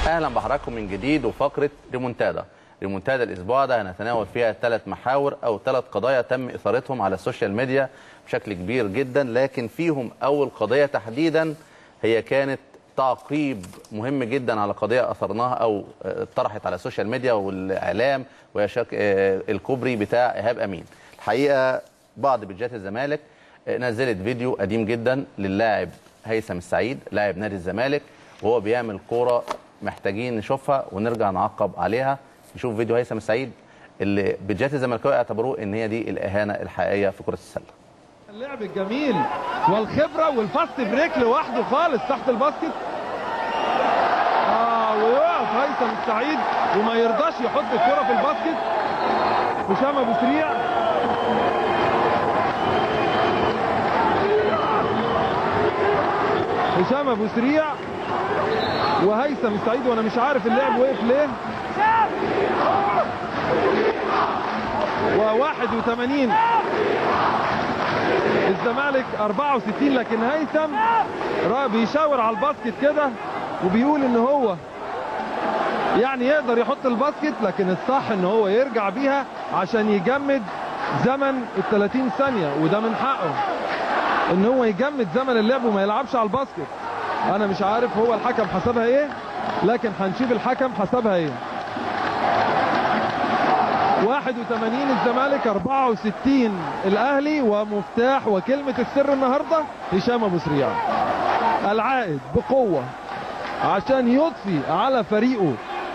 اهلا بحضراتكم من جديد وفقره ريمونتادا ريمونتادا الاسبوع ده هنتناول فيها ثلاث محاور او ثلاث قضايا تم اثارتهم على السوشيال ميديا بشكل كبير جدا لكن فيهم اول قضيه تحديدا هي كانت تعقيب مهم جدا على قضيه اثرناها او آه، طرحت على السوشيال ميديا والاعلام وهي شك... آه، الكوبري بتاع ايهاب امين الحقيقه بعض بيدجات الزمالك آه، نزلت فيديو قديم جدا للاعب هيثم السعيد لاعب نادي الزمالك وهو بيعمل كوره محتاجين نشوفها ونرجع نعقب عليها نشوف فيديو هيثم السعيد اللي بيدجات الزملكاويه اعتبروه ان هي دي الاهانه الحقيقيه في كره السله اللعب الجميل والخبره والفاست بريك لوحده خالص تحت الباسكت اه ويقف هيثم السعيد وما يرضاش يحط الكره في الباسكت هشام ابو سريع هشام ابو سريع وهيثم السعيد وانا مش عارف اللعب وقف ليه و81 الزمالك 64 لكن هيثم را- بيشاور على الباسكت كده وبيقول ان هو يعني يقدر يحط الباسكت لكن الصح ان هو يرجع بيها عشان يجمد زمن ال 30 ثانيه وده من حقه ان هو يجمد زمن اللعب وما يلعبش على الباسكت انا مش عارف هو الحكم حسبها ايه لكن هنشوف الحكم حسبها ايه 81 الزمالك 64 الاهلي ومفتاح وكلمه السر النهارده هشام ابو سريع العائد بقوه عشان يضفي على فريقه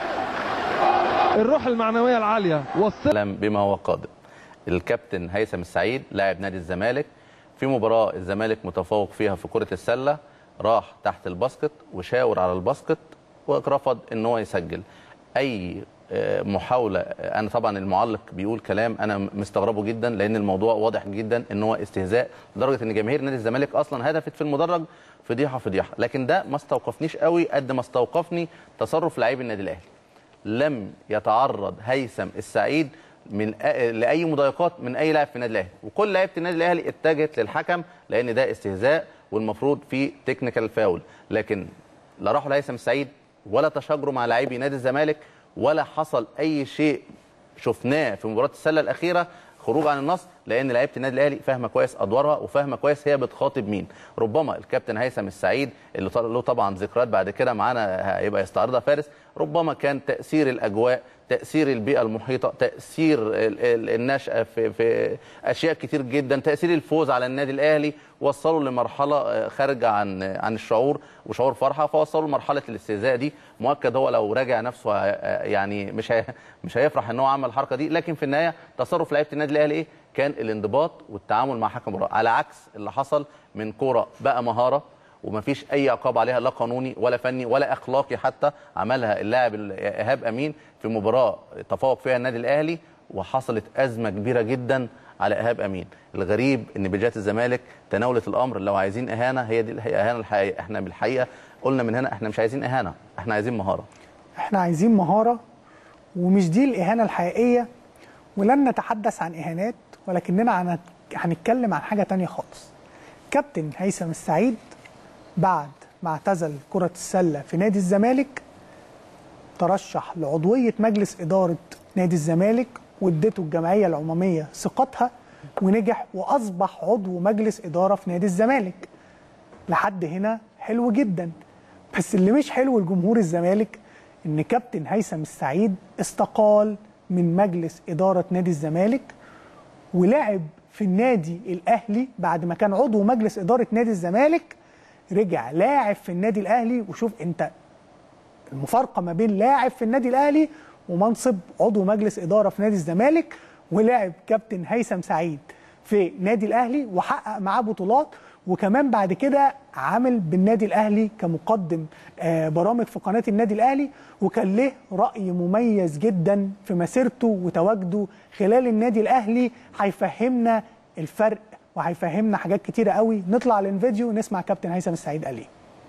الروح المعنويه العاليه والثقه اعلم بما هو قادم الكابتن هيثم السعيد لاعب نادي الزمالك في مباراه الزمالك متفوق فيها في كره السله راح تحت الباسكت وشاور على الباسكت ورفض ان هو يسجل اي آه، محاوله آه، انا طبعا المعلق بيقول كلام انا مستغربه جدا لان الموضوع واضح جدا ان هو استهزاء لدرجه ان جماهير نادي الزمالك اصلا هدفت في المدرج فضيحه فضيحه لكن ده ما استوقفنيش قوي قد ما استوقفني تصرف لاعبي النادي الاهلي لم يتعرض هيثم السعيد من أ- لاي مضايقات من اي لاعب في النادي الاهلي وكل لعيبه النادي الاهلي اتجهت للحكم لان ده استهزاء والمفروض في تكنيكال فاول لكن لا راحوا لهيثم السعيد ولا تشاجروا مع لاعبي نادي الزمالك ولا حصل اي شيء شفناه في مباراه السله الاخيره خروج عن النص لان لعيبه النادي الاهلي فاهمه كويس ادوارها وفاهمه كويس هي بتخاطب مين ربما الكابتن هيثم السعيد اللي طل- له طبعا ذكريات بعد كده معانا هيبقى يستعرضها فارس ربما كان تاثير الاجواء تاثير البيئه المحيطه تاثير ال- ال- النشاه في في اشياء كتير جدا تاثير الفوز على النادي الاهلي وصلوا لمرحله آه، خارجه عن عن الشعور وشعور فرحه فوصلوا لمرحله الاستهزاء دي مؤكد هو لو راجع نفسه آه، يعني مش هي مش هيفرح ان هو عمل الحركه دي لكن في النهايه تصرف لعيبه النادي الاهلي ايه كان الانضباط والتعامل مع حكم المباراه على عكس اللي حصل من كوره بقى مهاره ومفيش اي عقاب عليها لا قانوني ولا فني ولا اخلاقي حتى عملها اللاعب ايهاب امين في مباراه تفوق فيها النادي الاهلي وحصلت ازمه كبيره جدا على ايهاب امين الغريب ان بيجات الزمالك تناولت الامر لو عايزين اهانه هي دي هي اهانه الحقيقيه احنا بالحقيقه قلنا من هنا احنا مش عايزين اهانه احنا عايزين مهاره احنا عايزين مهارة ومش دي الإهانة الحقيقية ولن نتحدث عن إهانات ولكننا عن- هنتكلم عن حاجة تانية خالص كابتن هيثم السعيد بعد ما اعتزل كرة السلة في نادي الزمالك ترشح لعضوية مجلس إدارة نادي الزمالك وادته الجمعية العمومية ثقتها ونجح وأصبح عضو مجلس إدارة في نادي الزمالك لحد هنا حلو جدا بس اللي مش حلو لجمهور الزمالك ان كابتن هيثم السعيد استقال من مجلس اداره نادي الزمالك ولعب في النادي الاهلي بعد ما كان عضو مجلس اداره نادي الزمالك رجع لاعب في النادي الاهلي وشوف انت المفارقه ما بين لاعب في النادي الاهلي ومنصب عضو مجلس اداره في نادي الزمالك ولعب كابتن هيثم سعيد في نادي الاهلي وحقق معاه بطولات وكمان بعد كده عامل بالنادي الاهلي كمقدم آه، برامج في قناه النادي الاهلي وكان له راي مميز جدا في مسيرته وتواجده خلال النادي الاهلي هيفهمنا الفرق وهيفهمنا حاجات كتيره قوي نطلع للفيديو نسمع كابتن هيثم السعيد قال ايه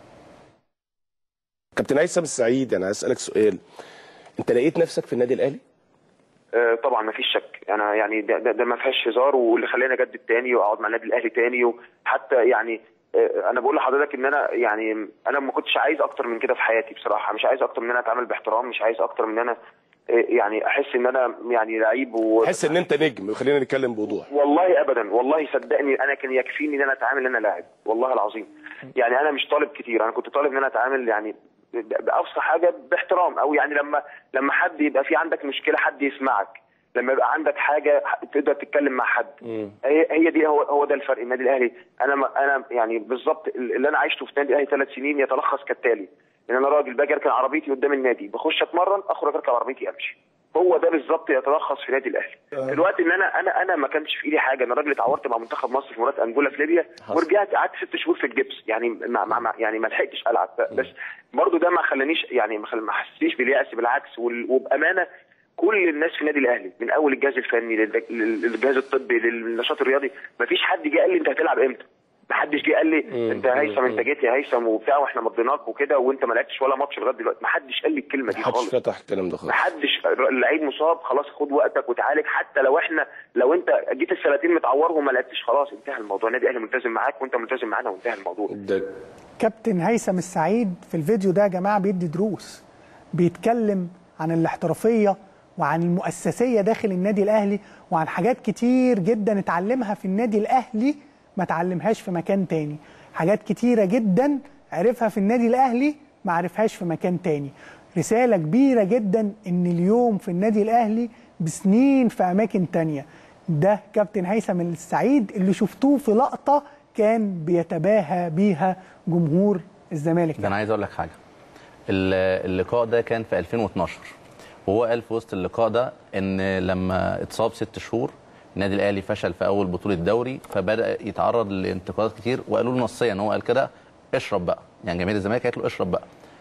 كابتن هيثم السعيد انا هسالك سؤال انت لقيت نفسك في النادي الاهلي آه، طبعا ما فيش شك انا يعني ده, ده, ده ما فيهاش هزار واللي خلاني اجدد تاني واقعد مع النادي الاهلي تاني وحتى يعني آه، انا بقول لحضرتك ان انا يعني انا ما كنتش عايز اكتر من كده في حياتي بصراحه مش عايز اكتر من ان انا اتعامل باحترام مش عايز اكتر من ان انا آه، يعني احس ان انا يعني لعيب و... حس ان انت نجم خلينا نتكلم بوضوح والله ابدا والله صدقني انا كان يكفيني ان انا اتعامل ان انا لاعب والله العظيم يعني انا مش طالب كتير انا كنت طالب ان انا اتعامل يعني ب- بابسط حاجه باحترام او يعني لما لما حد يبقى في عندك مشكله حد يسمعك لما يبقى عندك حاجه تقدر تتكلم مع حد هي هي دي هو هو ده الفرق النادي الاهلي انا ما انا يعني بالظبط اللي انا عشته في النادي الاهلي ثلاث سنين يتلخص كالتالي ان انا راجل باجي اركن عربيتي قدام النادي بخش اتمرن اخرج اركب عربيتي امشي هو ده بالظبط يتلخص في النادي الاهلي دلوقتي ان انا انا انا ما كانش في ايدي حاجه انا راجل اتعورت مع منتخب مصر في مباراه انجولا في ليبيا ورجعت قعدت ست شهور في الجبس يعني ما ما ما- يعني ما لحقتش العب بس برضو ده ما خلانيش يعني ما خل- ما حسيتش باليأس بالعكس وال- وبامانه كل الناس في النادي الاهلي من اول الجهاز الفني لل- لل- للجهاز الطبي للنشاط الرياضي ما فيش حد جه قال لي انت هتلعب امتى ما حدش جه قال لي انت يا هيثم انت جيت يا هيثم وبتاع واحنا مضيناك وكده وانت ما لعبتش ولا ماتش لغايه دلوقتي ما حدش قال لي الكلمه دي محدش خالص فتح الكلام ده خالص محدش اللعيب مصاب خلاص خد وقتك وتعالج حتى لو احنا لو انت جيت السنتين متعور وما لعبتش خلاص انتهى الموضوع النادي الاهلي ملتزم معاك وانت ملتزم معانا وانتهى الموضوع ده كابتن هيثم السعيد في الفيديو ده يا جماعه بيدي دروس بيتكلم عن الاحترافيه وعن المؤسسيه داخل النادي الاهلي وعن حاجات كتير جدا اتعلمها في النادي الاهلي ما اتعلمهاش في مكان تاني حاجات كتيره جدا عرفها في النادي الاهلي ما عرفهاش في مكان تاني رساله كبيره جدا ان اليوم في النادي الاهلي بسنين في اماكن تانيه ده كابتن هيثم السعيد اللي شفتوه في لقطه كان بيتباهى بيها جمهور الزمالك ده انا عايز اقول لك حاجه ال- اللقاء ده كان في 2012 وهو قال في وسط اللقاء ده ان لما اتصاب ست شهور النادي الاهلي فشل في اول بطوله دوري فبدا يتعرض لانتقادات كتير وقالوا له نصيا هو قال كده اشرب بقى يعني جماهير الزمالك قالت له اشرب بقى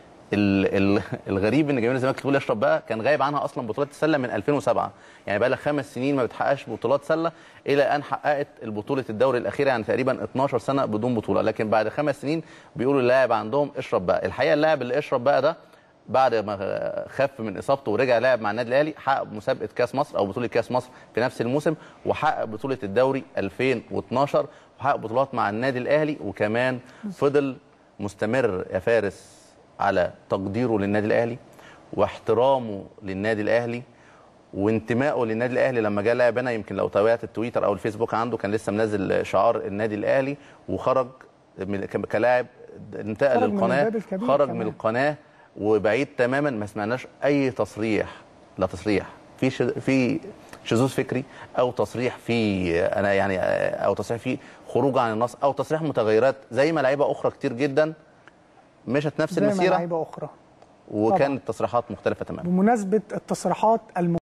ال- ال- الغريب ان جماهير الزمالك تقول اشرب بقى كان غايب عنها اصلا بطولات السله من 2007 يعني بقى لها خمس سنين ما بتحققش بطولات سله الى ان حققت البطوله الدوري الاخيره يعني تقريبا 12 سنه بدون بطوله لكن بعد خمس سنين بيقولوا اللاعب عندهم اشرب بقى الحقيقه اللاعب اللي اشرب بقى ده بعد ما خف من اصابته ورجع لعب مع النادي الاهلي حقق مسابقه كاس مصر او بطوله كاس مصر في نفس الموسم وحقق بطوله الدوري 2012 وحقق بطولات مع النادي الاهلي وكمان فضل مستمر يا فارس على تقديره للنادي الاهلي واحترامه للنادي الاهلي وانتمائه للنادي الاهلي لما جه لعب هنا يمكن لو تابعت التويتر او الفيسبوك عنده كان لسه منزل شعار النادي الاهلي وخرج من- كلاعب انتقل خرج من للقناه الباب الكبير خرج كمان. من القناه وبعيد تماما ما سمعناش اي تصريح لا تصريح في ش... في شذوذ فكري او تصريح في انا يعني او تصريح في خروج عن النص او تصريح متغيرات زي ما لعيبه اخرى كتير جدا مشت نفس زي ما المسيره لعيبه اخرى وكانت تصريحات مختلفه تماما بمناسبه التصريحات الم...